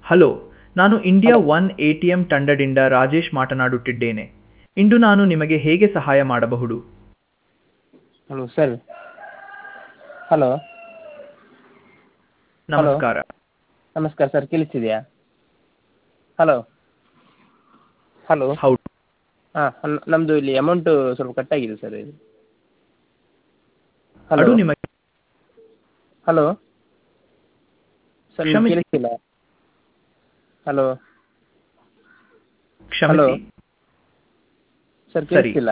Hello ನಾನು India one A T M ತಂಡದಿಂದ ರಾಜೇಶ್ ಮಾತನಾಡುತ್ತಿದ್ದೇನೆ ಇಂದು ನಾನು ನಿಮಗೆ ಹೇಗೆ ಸಹಾಯ ಮಾಡಬಹುದು ಹಲೋ ಸರ್ ಹಲೋ ನಮಸ್ಕಾರ ನಮಸ್ಕಾರ ಸರ್ ಕೇಳಿಸ್ತಿದೆಯಾ ಹಲೋ ಹಲೋ ಹೌದು ಹಾಂ ನಮ್ಮದು ಇಲ್ಲಿ ಅಮೌಂಟು ಸ್ವಲ್ಪ ಕಟ್ಟಾಗಿದೆ ಸರ್ ಇದು ಅದು ಹಲೋ ನಿಮಗೆ ಹಲೋ ಸರ್ ಕ್ಷಮಿಸಿ. ಕೇಳಿಸ್ತಿಲ್ಲ ಹಲೋ ಕ್ಷಮಿಸಿ ಸರ್ ಸರಿ. ಕೇಳಿಸ್ತಿಲ್ಲ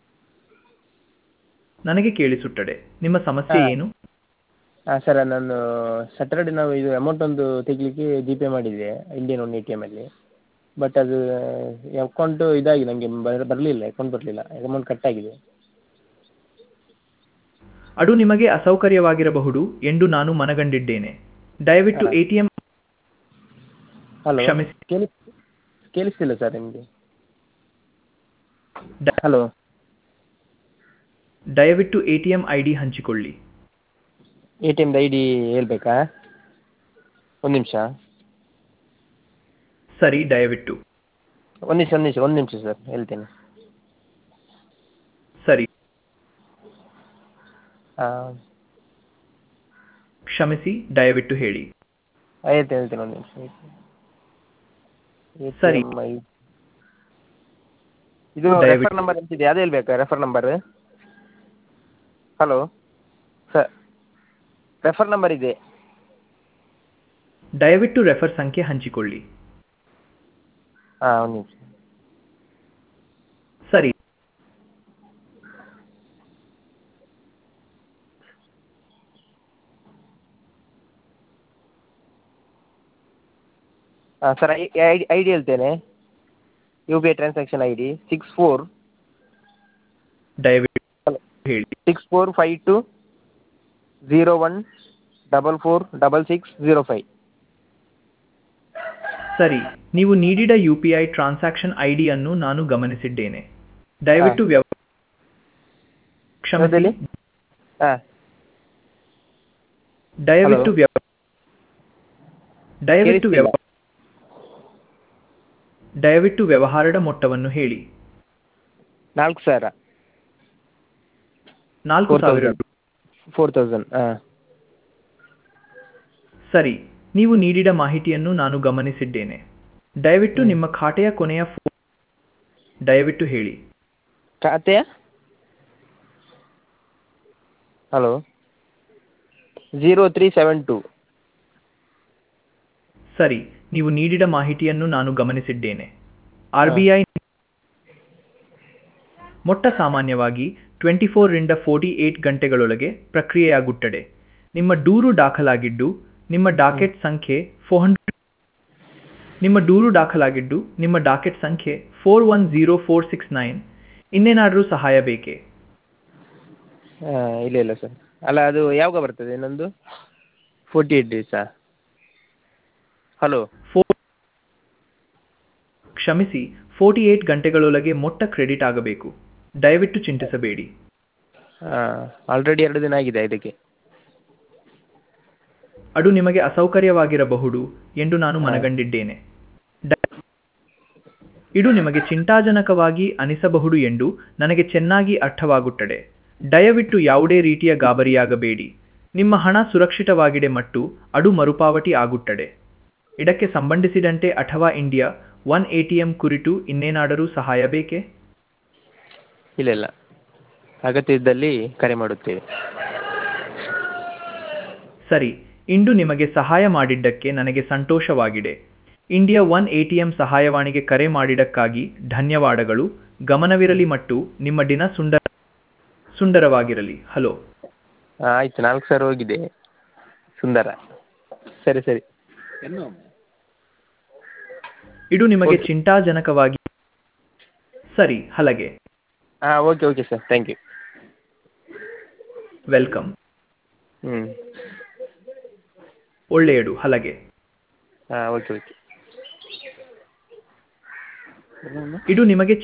ನನಗೆ ಕೇಳಿಸುತ್ತದೆ ನಿಮ್ಮ ಸಮಸ್ಯೆ ಹಾ. ಏನು ಹಾಂ ಸರ್ ನಾನು ಸ್ಯಾಟರ್ಡೆ ನಾವು ಇದು ಅಮೌಂಟ್ ಒಂದು ತೆಗಿಲಿಕ್ಕೆ ಜಿ ಪೇ ಮಾಡಿದ್ದೆ ಇಂಡಿಯನ್ ಒನ್ ಎ ಟಿ ಎಮಲ್ಲಿ ಬಟ್ ಅದು ಅಕೌಂಟು ಇದಾಗಿ ನನಗೆ ಬರಲಿಲ್ಲ ಅಕೌಂಟ್ ಬರಲಿಲ್ಲ ಅಮೌಂಟ್ ಕಟ್ಟಾಗಿದೆ ಅದು ನಿಮಗೆ ಅಸೌಕರ್ಯವಾಗಿರಬಹುದು ಎಂದು ನಾನು ಮನಗಂಡಿದ್ದೇನೆ ದಯವಿಟ್ಟು ಹಾ. ಎ ಟಿ ಎಂ ಹಲೋ ಕ್ಷಮಿಸಿ. ಕೇಳಿಸ್ ಕೇಳಿಸ್ತಿಲ್ಲ ಸರ್ ನಿಮಗೆ ದ- ಹಲೋ ದಯವಿಟ್ಟು A T M I D ಹಂಚಿಕೊಳ್ಳಿ ಎ ಟಿ ಎಮ್ದು ಐ ಡಿ ಹೇಳ್ಬೇಕಾ ಒಂದು ನಿಮಿಷ ಸರಿ ದಯವಿಟ್ಟು ಒಂದು ನಿಮಿಷ ಒಂದು ನಿಮಿಷ ಒಂದು ನಿಮಿಷ ಸರ್ ಹೇಳ್ತೇನೆ ಸರಿ ಹಾಂ ಕ್ಷಮಿಸಿ ದಯವಿಟ್ಟು ಹೇಳಿ ಹೇಳ್ತೇನೆ ಹೇಳ್ತೇನೆ ಒಂದು ನಿಮಿಷ ಸರಿ. ಇದು ದಯವಿಟ್ಟು- ರೆಫರ್ ನಂಬರ್ ಅಂತಿದೆ ಅದು ಹೇಳ್ಬೇಕಾ refer number hello sir refer number ಇದೆ ದಯವಿಟ್ಟು ರೆಫರ್ ಸಂಖ್ಯೆ ಹಂಚಿಕೊಳ್ಳಿ ಹಾಂ ಒಂದು ನಿಮಿಷ ಸರಿ ಹಾಂ sir I D I D ಹೇಳ್ತೇನೆ U P I transaction I D six four ದಯವಿಟ್ಟು ಹಲೋ ಹೇಳಿ six four five two zero one double four double six zero five ಸರಿ ನೀವು ನೀಡಿದ U P I transaction I D ಅನ್ನು ನಾನು ಗಮನಿಸಿದ್ದೇನೆ ದಯವಿಟ್ಟು ವ್ಯವ ಕ್ಷಮಿಸಿ ಯಾವುದಲ್ಲಿ ಹಾಂ ದಯವಿಟ್ಟು ವ್ಯವ ದಯವಿಟ್ಟು ವ್ಯವ ದಯವಿಟ್ಟು ವ್ಯವಹಾರದ ಮೊತ್ತವನ್ನು ಹೇಳಿ ನಾಲ್ಕು ಸಾವಿರ ನಾಲ್ಕು Four ಸಾವಿರ thousand. ಫೋರ್ ತೌಸಂಡ್ ಹಾಂ ಸರಿ ನೀವು ನೀಡಿದ ಮಾಹಿತಿಯನ್ನು ನಾನು ಗಮನಿಸಿದ್ದೇನೆ ದಯವಿಟ್ಟು ನಿಮ್ಮ ಖಾತೆಯ ಕೊನೆಯ ಫೋ ದಯವಿಟ್ಟು ಹೇಳಿ ಖಾತೆಯ hello zero three seven two ಸರಿ ನೀವು ನೀಡಿದ ಮಾಹಿತಿಯನ್ನು ನಾನು ಗಮನಿಸಿದ್ದೇನೆ ಆರ್ ಬಿ ಐ ಮೊಟ್ಟ ಸಾಮಾನ್ಯವಾಗಿ ಟ್ವೆಂಟಿ ಫೋರ್ರಿಂದ ಫೋರ್ಟಿ ಏಟ್ ಗಂಟೆಗಳೊಳಗೆ ಪ್ರಕ್ರಿಯೆಯಾಗುತ್ತದೆ ನಿಮ್ಮ ದೂರು ದಾಖಲಾಗಿದ್ದು ನಿಮ್ಮ ಡಾಕೆಟ್ ಸಂಖ್ಯೆ ಫೋರ್ ಹಂಡ್ರೆಡ್ ನಿಮ್ಮ ದೂರು ದಾಖಲಾಗಿದ್ದು ನಿಮ್ಮ ಡಾಕೆಟ್ ಸಂಖ್ಯೆ four one zero four six nine ಇನ್ನೇನಾದರೂ ಸಹಾಯ ಬೇಕೇ ಹಾಂ ಇಲ್ಲ ಇಲ್ಲ ಸರ್ ಅಲ್ಲ ಅದು ಯಾವಾಗ ಬರ್ತದೆ ಇನ್ನೊಂದು ಫೋರ್ಟಿ ಏಟ್ ಡೇಸಾ ಹಲೋ ಫೋರ್ ಕ್ಷಮಿಸಿ ಫೋರ್ಟಿ ಏಟ್ ಗಂಟೆಗಳೊಳಗೆ ಮೊಟ್ಟ ಕ್ರೆಡಿಟ್ ಆಗಬೇಕು ದಯವಿಟ್ಟು ಚಿಂತಿಸಬೇಡಿ ಹಾಂ ಆಲ್ರೆಡಿ ಎರಡು ದಿನ ಆಗಿದೆ ಇದಕ್ಕೆ ಅದು ನಿಮಗೆ ಅಸೌಕರ್ಯವಾಗಿರಬಹುದು ಎಂದು ನಾನು ಮನಗಂಡಿದ್ದೇನೆ ದ- ಇದು ನಿಮಗೆ ಚಿಂತಾಜನಕವಾಗಿ ಅನಿಸಬಹುದು ಎಂದು ನನಗೆ ಚೆನ್ನಾಗಿ ಅರ್ಥವಾಗುತ್ತದೆ ದಯವಿಟ್ಟು ಯಾವುದೇ ರೀತಿಯ ಗಾಬರಿಯಾಗಬೇಡಿ ನಿಮ್ಮ ಹಣ ಸುರಕ್ಷಿತವಾಗಿದೆ ಮತ್ತು ಅದು ಮರುಪಾವತಿ ಆಗುತ್ತದೆ ಇದಕ್ಕೆ ಸಂಬಂಧಿಸಿದಂತೆ ಅಥವಾ India one A T M ಕುರಿತು ಇನ್ನೇನಾದರೂ ಸಹಾಯ ಬೇಕೇ ಇಲ್ಲ ಇಲ್ಲ ಅಗತ್ಯ ಇದ್ದಲ್ಲಿ ಕರೆ ಮಾಡುತ್ತೇವೆ ಸರಿ ಇಂದು ನಿಮಗೆ ಸಹಾಯ ಮಾಡಿದ್ದಕ್ಕೆ ನನಗೆ ಸಂತೋಷವಾಗಿದೆ India one A T M ಸಹಾಯವಾಣಿಗೆ ಕರೆ ಮಾಡಿದ್ದಕ್ಕಾಗಿ ಧನ್ಯವಾದಗಳು ಗಮನವಿರಲಿ ಮತ್ತು ನಿಮ್ಮ ದಿನ ಸುಂದರ ಸುಂದರವಾಗಿರಲಿ ಹಲೋ ಹಾಂ ಆಯಿತು ನಾಲ್ಕು ಸಾವಿರ ಹೋಗಿದೆ ಸುಂದರ ಸರಿ ಸರಿ ಇದು ನಿಮಗೆ Okay. ಚಿಂತಾಜನಕವಾಗಿ ಸರಿ ಹಲಗೆ ಹಾಂ okay okay sir thank you welcome ಹ್ಞೂ ಒಳ್ಳೆಯದು ಹಲಗೆ ಹಾಂ ಓಕೆ ಓಕೆ ಇದು ನಿಮಗೆ